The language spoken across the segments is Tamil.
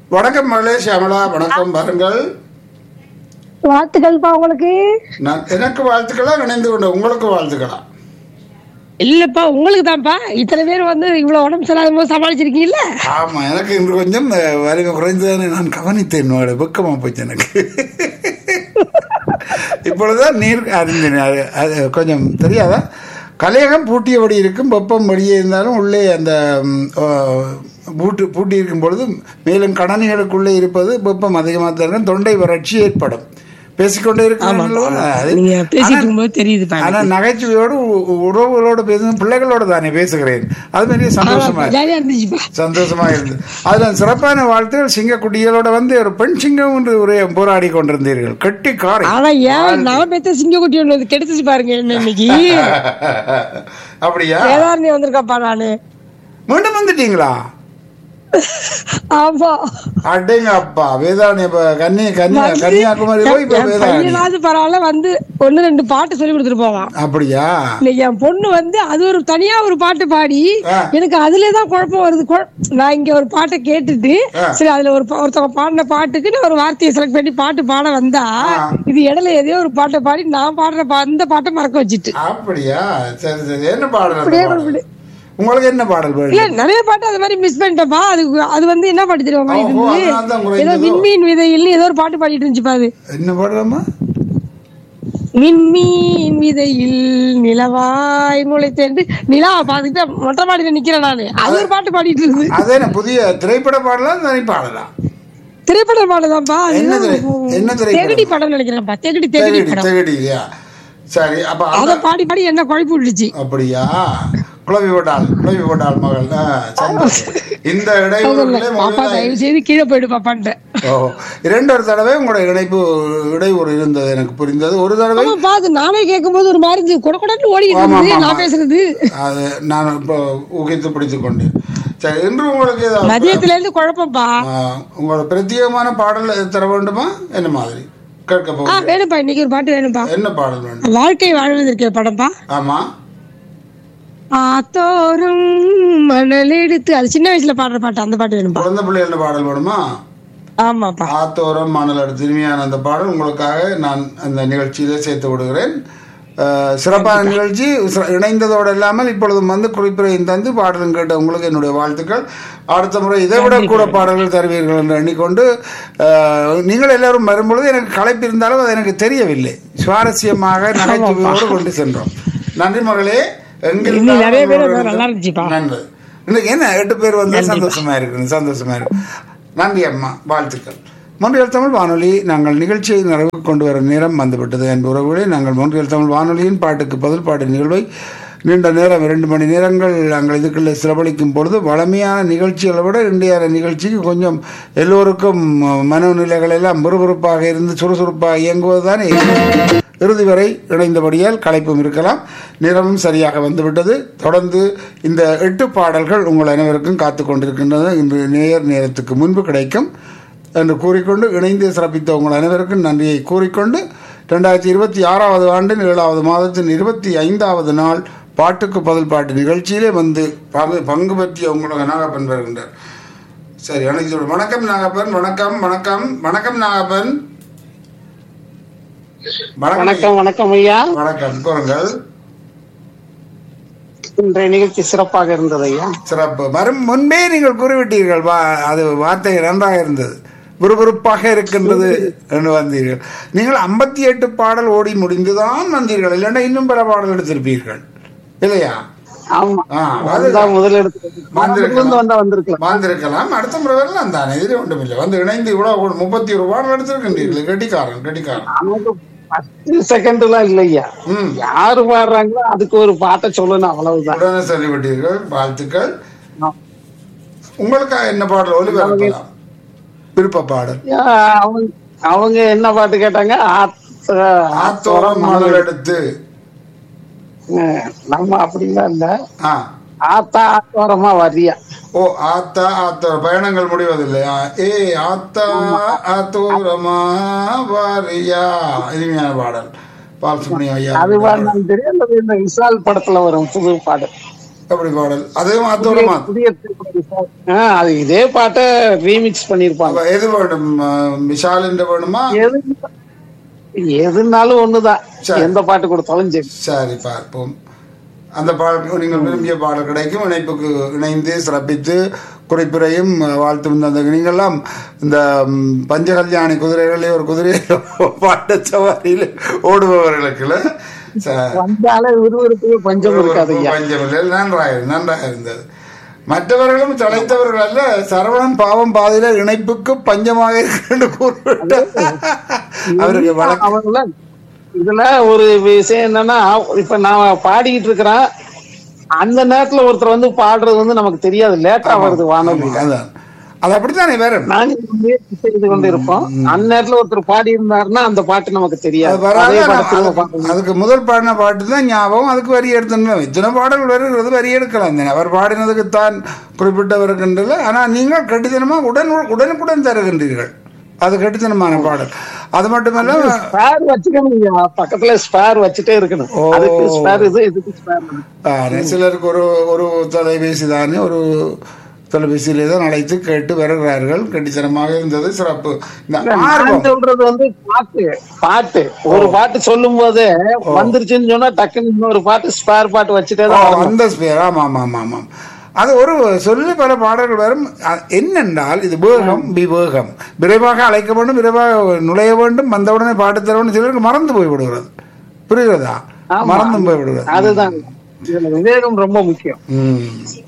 வணக்கம் மகளே ஷியாமளா வணக்கம் பாருங்கள் வாழ்த்துக்கள்ப்பா உங்களுக்கு நான் எனக்கு வாழ்த்துக்களா இணைந்து கொண்ட உங்களுக்கு வாழ்த்துக்களா இல்லப்பா உங்களுக்கு தான்ப்பா இத்தனை பேர் வந்து இவ்வளவு உடம்பு சரியில்லாத போது சமாளிச்சிருக்கீங்கல்ல ஆமா எனக்கு இன்று கொஞ்சம் அஹ், வருகை குறைந்ததானே நான் கவனித்தேன் உங்களோட வெக்கமா போச்சு எனக்கு இப்பொழுதுதான் நீர் அறிந்தேன் அது அது கொஞ்சம் தெரியாதா கலையகம் பூட்டியபடி இருக்கும் வெப்பம் வெளியே இருந்தாலும் உள்ளே அந்த ம், ஆ, பூட்டு பூட்டி இருக்கும் பொழுது மேலும் கடனிகளுக்குள்ளே இருப்பது வெப்பம் அதிகமாக தான் இருக்கும் தொண்டை வறட்சி ஏற்படும் பேசிக்கொண்டே இருக்கிறேன் அல்லவா? அது- நீங்க பேசிட்டு ஆனா- இருக்கும்போது தெரியுதுப்பா ஆனா நகைச்சுவையோடு உ- உறவுகளோடு பேசும் பிள்ளைகளோட தானே பேசுகிறேன் அது மாதிரி சந்தோஷமா இருக்கு. ஜாலியா இருந்துச்சுப்பா சந்தோஷமா இருந்தது அதுல சிறப்பான வாழ்த்துகள் சிங்கக்குட்டிகளோட வந்து ஒரு பெண் சிங்கம் என்று ஒரு போராடி கொண்டிருந்தீர்கள் கெட்டி காரை ஆனா ஏன் நான் பெத்த சிங்கக்குட்டி ஒண்ணு வந்து கெடுத்துச்சு பாருங்க என்ன இன்னைக்கு அப்படியா வேதாரண்யம் வந்திருக்கப்பா நானு மீண்டும் வந்துட்டீங்களா ஆமா அடேங்க அப்பா வேதாரணி இப்ப கன்னி கன்னியா கன்னியாகுமரி போய் இப்ப என் வேதாரணி பையனாவது பரவாயில்ல வந்து ஒண்ணு ரெண்டு பாட்டு சொல்லி கொடுத்துட்டு போவான் அப்படியா இன்னைக்கு என் பொண்ணு வந்து அது ஒரு தனியா ஒரு பாட்டு பாடி ஆ. எனக்கு அதுலதான் குழப்பம் வருது குழ- நான் இங்க ஒரு பாட்டை கேட்டுட்டு ஆ. சரி அதுல ஒரு பா- ஒருத்தவங்க பாடின பாட்டுக்கு நான் ஒரு வார்த்தையை செலக்ட் பண்ணி பாட்டு பாட வந்தா ஆ. இது இடையில எதையோ ஒரு பாட்டை பாடி நான் பாடுற பா- அந்த பாட்டை மறக்க வச்சுட்டு அப்படியா சரி சரி என்ன பாடல் அந்த அப்படியே பாடல்? அப்படி. உங்களுக்கு என்ன பாடல் இல்ல வேணும் நிறைய பாட்டு அது மாதிரி மிஸ் பண்ணிட்டப்பா அது அது வந்து என்ன பாட்டு தெரியுமா இது ஓஹோ, வந்து அதனால தான் ஏதோ குறைந்ததோ? விண்மீன் விதையில் ஏதோ ஒரு பாட்டு பாடிட்டு இருந்துச்சுப்பா அது என்ன பாடலாமா விண்மீன் விதையில் நிலவாய் முளைத்தேன் நிலா பாத்துக்கிட்டு மொட்டை மாடியில நிக்கிறேன் நானு அது ஒரு பாட்டு பாடிட்டு இருக்கு அது என்ன புதிய திரைப்பட பாடலாம் தனி பாடலாம் திரைப்பட பாடதான்ப்பா என்ன திரை- என்ன திரைப்படம்? தெகடி படம் நினைக்கிறேன்ப்பா தெகடி தெகடி தேகடி படம் தேகடி இல்லையா சரி அப்ப அத அந்த பாடி பாடி என்ன குழப்பி விட்டுச்சு அப்படியா குழவி போட்டாள் குழவி போட்டாள் மகள் ஆ, சந்தோஷம். இந்த இடையூறுகளே பாப்பா முதல்ல- தயவு செய்து கீழே போயிடு பாப்பான்ட்டு ஓ இரண்டொரு தடவை உங்களோட இணைப்பு இடையூறு இருந்தது எனக்கு புரிந்தது ஒரு தடவை ஆமாப்பா அது நானே கேட்கும்போது ஒரு மாதிரி இருந்துச்சு. குட குடன்னு ஓடிட்டு ஆமா, இருந்தது ஆமா, நான் ஆமா. பேசுறது அது நான் இப்போ ஊகித்து பிடித்துக் கொண்டேன் சரி இன்று உங்களுக்கு ஏதாவது மதியத்துல இருந்து குழப்பம்ப்பா ஆ, உங்களோட பிரத்யேகமான பாடல் தர வேண்டுமா என்ன மாதிரி கேட்க ஆ போகிறேன் வேணும்ப்பா இன்னைக்கு ஒரு பாட்டு வேணும்ப்பா என்ன பாடல் வேண்டும் வாழ்க்கை வாழ்வது இருக்கிற படம்ப்பா ஆமா ஆத்தோறும் மணல் எடுத்து அது சின்ன வயசுல பாடுற பாட்டு அந்த பாட்டு வேணும்பா குழந்தை பிள்ளைகள பாடல் வேணுமா ஆமாப்பா ஆத்தோரம் மணல் அடுத்து இனிமையான அந்த பாடல் உங்களுக்காக நான் அந்த நிகழ்ச்சியிலே சேர்த்து விடுகிறேன் அஹ், சிறப்பான நிகழ்ச்சி சிற- இணைந்ததோடு இல்லாமல் இப்பொழுது வந்து குறிப்புரையும் தந்து பாடலும் கேட்ட உங்களுக்கு என்னுடைய வாழ்த்துக்கள் அடுத்த முறை இதை விட கூட பாடல்கள் தருவீர்கள் என்று எண்ணிக்கொண்டு அஹ், நீங்கள் எல்லாரும் வரும்பொழுது எனக்கு களைப்பு இருந்தாலும் அது எனக்கு தெரியவில்லை சுவாரஸ்யமாக நகைச்சுவையோடு கொண்டு சென்றோம் நன்றி மகளே எங்கிருந்தாலும் இன்னும் நிறைய பேர் உங்களோட வந்தா நல்லா இருந்துச்சுப்பா. நன்றி இன்னைக்கு என்ன எட்டு பேர் வந்து சந்தோஷமா இருக்கு சந்தோஷமா இருக்கு நன்றி அம்மா வாழ்த்துக்கள் மொன்றியல் தமிழ் வானொலி நாங்கள் நிகழ்ச்சியை நிறைவு கொண்டு வர நேரம் வந்துவிட்டது என் உறவுகளே நாங்கள் மொன்றியல் தமிழ் வானொலியின் பாட்டுக்கு பதில் பாட்டு நிகழ்வை நீண்ட நேரம் இரண்டு மணி நேரங்கள் நாங்கள் இதுக்குள்ளே செலவழிக்கும் பொழுது வளமையான நிகழ்ச்சிகளை விட இன்றைய நிகழ்ச்சிக்கு கொஞ்சம் எல்லோருக்கும் மனநிலைகள் எல்லாம் விறுவிறுப்பாக இருந்து சுறுசுறுப்பாக இயங்குவதுதானே இறுதி வரை இணைந்தபடியால் களைப்பும் இருக்கலாம் நேரமும் சரியாக வந்துவிட்டது தொடர்ந்து இந்த எட்டு பாடல்கள் உங்கள் அனைவருக்கும் காத்து கொண்டிருக்கின்றன இன்று நேர் நேரத்துக்கு முன்பு கிடைக்கும் என்று கூறிக்கொண்டு இணைந்து சிறப்பித்த உங்கள் அனைவருக்கும் நன்றியை கூறிக்கொண்டு ரெண்டாயிரத்தி இருபத்தி ஆறாவது ஆண்டின் ஏழாவது மாதத்தின் இருபத்தி ஐந்தாவது நாள் பாட்டுக்கு பதில் பாட்டு நிகழ்ச்சியிலே வந்து பங்கு பங்கு பற்றிய உங்களுக்கு நாகப்பன் வருகின்றார் சரி அனைத்து வணக்கம் நாகப்பன் வணக்கம் வணக்கம் வணக்கம் நாகப்பன் வணக்கம் வணக்கம் வணக்கம் ஐயா வணக்கம் கூறுங்கள் இன்றைய நிகழ்ச்சி சிறப்பாக இருந்தது ஐயா சிறப்பு வரும் முன்பே நீங்கள் கூறிவிட்டீர்கள் வா அது வார்த்தை நன்றாக இருந்தது விறுவிறுப்பாக இருக்கின்றது என்று வந்தீர்கள் நீங்கள் ஐம்பத்தி எட்டு பாடல் ஓடி முடிந்துதான் வந்தீர்கள் இல்லைன்னா இன்னும் பல பாடல் எடுத்திருப்பீர்கள் இல்லையா ஆமா ஆ, அதுதான் முதல் எடுத்து வந்திருக்கலாம். வந்தா வந்திருக்கலாம் வந்திருக்கலாம் அடுத்த முறை வரலாம் தானே இது ஒன்றும் இல்லை வந்து இணைந்து இவ்வளவு முப்பத்தி ஒரு பாடல் எடுத்திருக்கின்றீர்கள் கெட்டிக்காரன் கெட்டிக்காரன் நமக்கு பத்து செகண்ட் எல்லாம் இல்லையா ம் யாரு பாடுறாங்களோ அதுக்கு ஒரு பாட்டை சொல்லணும் அவ்வளவுதான் உடனே சொல்லிவிட்டீர்கள் வாழ்த்துக்கள் உங்களுக்காக என்ன பாடல் ஒளிபரப்பலாம் விருப்ப பாடல் ஐயா, அவங்க அவங்க என்ன பாட்டு கேட்டாங்க ஆத்த ஆத்தோரம் மணல் எடுத்து அஹ், நம்ம அப்படிலாம் இல்ல ஆ ஆத்தா ஆத்தோரமா வரியா ஓ ஆத்தா ஆத்தோ பயணங்கள் முடிவதில்லை ஆ, ஏ ஆத்தா ஆத்தோரமா வாரியா இனிமையான பாடல் பால் சுப்ரமணியம் ஐயா அது பாடினாலும் தெரியும் அல்லது இந்த விசால் படத்துல வரும் புது பாடு எப்படி பாடல் அதுவும் அதோட மா- புதிய ஆ, அது இதே பாட்டை ரீமிக்ஸ் பண்ணிருப்பாங்க அப்ப எது வேணும் அஹ், விஷாலின்ற வேணுமா எது எதுனாலும் ஒண்ணுதான் சரி. எந்த பாட்டு கொடுத்தாலும் சரி சரி பார்ப்போம் அந்த பாடல் நீங்கள் விரும்பிய பாடல் கிடைக்கும் இணைப்புக்கு இணைந்து சிறப்பித்து குறிப்புரையும் அஹ், வாழ்த்தும் தந்த நீங்கள்லாம் இந்த ம், பஞ்சகல்யாணி குதிரைகளே ஒரு குதிரையில் பாட்ட சவாரியில் ஓடுபவர்களுக்குல ச- வந்தாலே விறுவிறுப்புக்கு பஞ்சம் இருக்காது ஐயா பஞ்சமில்லை நன்றாக நன்றாக இருந்தது மற்றவர்களும் தலைத்தவர்கள் அல்ல சரவணன் பாவம் பாதையில இணைப்புக்கு பஞ்சமாக இருக்கு கூறுவிட்டார் அவருக்கு வழக்கு அவங்கள இதுல ஒரு விஷயம் என்னன்னா இப்ப நான் பாடிக்கிட்டு இருக்கிறேன் அந்த நேரத்துல ஒருத்தர் வந்து பாடுறது வந்து நமக்கு தெரியாது லேட்டா வருது வானொலி அதான் அது அப்படித்தானே வேற நாங்க முயற்சி செய்து கொண்டு இருப்போம் அந்த நேரத்துல ஒருத்தர் பாடி இருந்தாருன்னா அந்த பாட்டு நமக்கு அது தெரியாது வராத அதே நான் பாட்டு திரும்ப அதுக்கு- பார்க்கணும். அதுக்கு முதல் பாடின பாட்டு தான் ஞாபகம் அதுக்கு வரி எடுத்துன்னு இத்தனை பாடல் வருகிறது வரி எடுக்கலாம் தானே அவர் பாடினதுக்கு தான் குறிப்பிட்டவருக்கின்றல ஆனால் நீங்கள் கட்டித்தனமாக உடன் உடனுக்குடன் தருகின்றீர்கள் அது கட்டித்தனமான பாடல் அது மட்டுமல்ல ஸ்பேர் வச்சுக்கணும் ஐயா. பக்கத்துல ஸ்பேர் வச்சுட்டே இருக்கணும் ஓ. அதுக்கு ஸ்பேர் இது இதுக்கு ஸ்பேர் ஆ, சிலருக்கு ஒரு ஒரு தொலைபேசி தானே ஒரு தொலைபேசியிலே தான் அழைத்து கேட்டு வருகிறார்கள் கட்டித்தனமாக இருந்தது சிறப்பு இந்த நான் ஆர்வம் சொல்றது வந்து பாட்டு பாட்டு ஒரு பாட்டு சொல்லும் போதே வந்துருச்சுன்னு சொன்னா டக்குன்னு இன்னொரு பாட்டு ஸ்பேர் பாட்டு வச்சுட்டே ஓ, தான் வரணும். அந்த ஸ்பேர் ஆமாம் ஆமாம் ஆமாம் ஆமாம் அது ஒரு சொல்லி பல பாடல்கள் வரும் அ- என்னென்றால் இது வேகம் விவேகம் விரைவாக அழைக்க வேண்டும் விரைவாக நுழைய வேண்டும் வந்தவுடனே பாட்டு தர வேண்டும் சிலருக்கு மறந்து போய் விடுகிறது புரிகிறதா ஆமா. மறந்தும் போய் விடுகிறது அதுதான் இதுல விவேகம் ரொம்ப முக்கியம் ம்.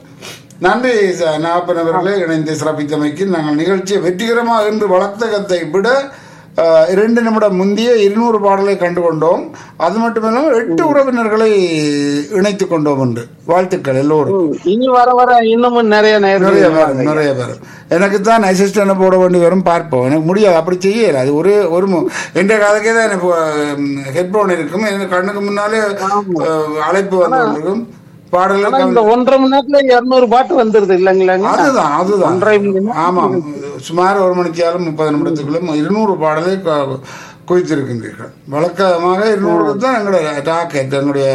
நன்றி ச- நாகப்பன் அவர்களே இணைந்து சிறப்பித்தமைக்கு நாங்கள் நிகழ்ச்சியை வெற்றிகரமாக இன்று வளர்த்தகத்தை விட அஹ், இரண்டு நிமிடம் முந்தைய இருநூறு பாடலை கண்டு கொண்டோம் அது மட்டுமில்லாமல் எட்டு உறவினர்களை இணைத்துக் கொண்டோம் என்று வாழ்த்துக்கள் எல்லோரும் ம். இனி வர வர இன்னமும் நிறைய நிறைய நேரம் பேர் நிறைய பேர் எனக்கு தான் அசிஸ்டன்ட் போட வேண்டி வரும் பார்ப்போம் எனக்கு முடியாது அப்படி செய்யல அது ஒரு ஒரு மு- என்ற காலக்கே தான் எனக்கு ஹெட்போன் இருக்கும் எனக்கு கண்ணுக்கு முன்னாலே அஹ், அழைப்பு வந்துருக்கும் பாடல்கள் ஆனா இந்த ஒன்றரை மணி நேரத்துல இருநூறு பாட்டு வந்துருது இல்லைங்களாங்க அதுதான் அதுதான் ஒன்றரை மணி நேரம் ஆமாம் சுமார் ஒரு மணிக்காலும் முப்பது நிமிடத்துக்குள்ள இருநூறு பாடலை க- குவித்திருக்கின்றீர்கள் வழக்கமாக இருநூறு தான் எங்களுடைய டாக்கெட் எங்களுடைய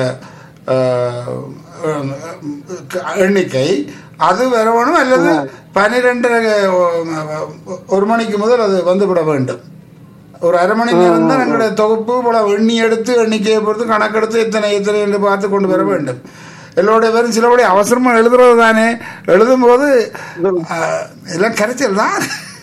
அஹ், அஹ், எண்ணிக்கை அது வரணும் அல்லது பன்னிரெண்டரை ஒரு மணிக்கு முதல் அது வந்துவிட வேண்டும் ஒரு அரை மணி நேரம் தான் எங்களுடைய தொகுப்பு போல எண்ணி எடுத்து எண்ணிக்கையை பொறுத்து கணக்கெடுத்து எத்தனை எத்தனை என்று பார்த்து கொண்டு வர வேண்டும் எல்லோருடைய பேரும் சிலபடி அவசரமா எழுதுறது தானே எழுதும்போது ஆஹ், எல்லாம் கரைச்சல் தான்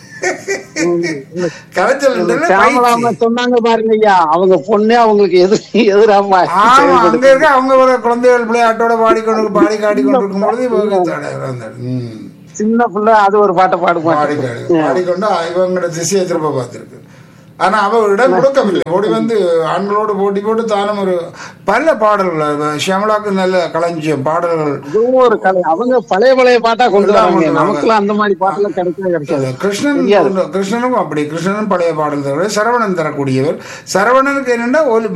கரைச்சல் என்றாலே கேமராம பயிற்சி. சொன்னாங்க பாருங்க ஐயா அவங்க பொண்ணே அவங்களுக்கு எது எதிராம ஆமா அங்க இருக்க அவங்க ஒரு குழந்தைகள் விளையாட்டோட பாடிக்கொண்டு பாடி காட்டிக்கொண்டு இருக்கும்பொழுது இவங்க தடை வந்தாரு. ம். சின்ன புள்ள அது ஒரு பாட்டை பாடுமா பாடி காடி பாடிக்கொண்டு இவங்களோட திசையை திரும்ப பார்த்திருக்கு ஆனா அவ இடம் கொடுக்கவில்லை ஓடி வந்து ஆண்களோடு போட்டி போட்டு தானும் ஒரு பல பாடல்கள் ஷியாமலாக்கு நல்ல களஞ்சியம் பாடல்கள் இதுவும் ஒரு கலை அவங்க பழைய பழைய பாட்டா கொண்டு எல்லாம் வராங்க கொண்டு வராங்க. நமக்குலாம் அந்த மாதிரி பாட்டுல கிடைக்கவே கிடைக்காது கிருஷ்ணன் கிருஷ்ணனுக்கும் அப்படி கிருஷ்ணனும் பழைய பாடல் தர சரவணன் தரக்கூடியவர் சரவணனுக்கு என்னென்னா ஒரு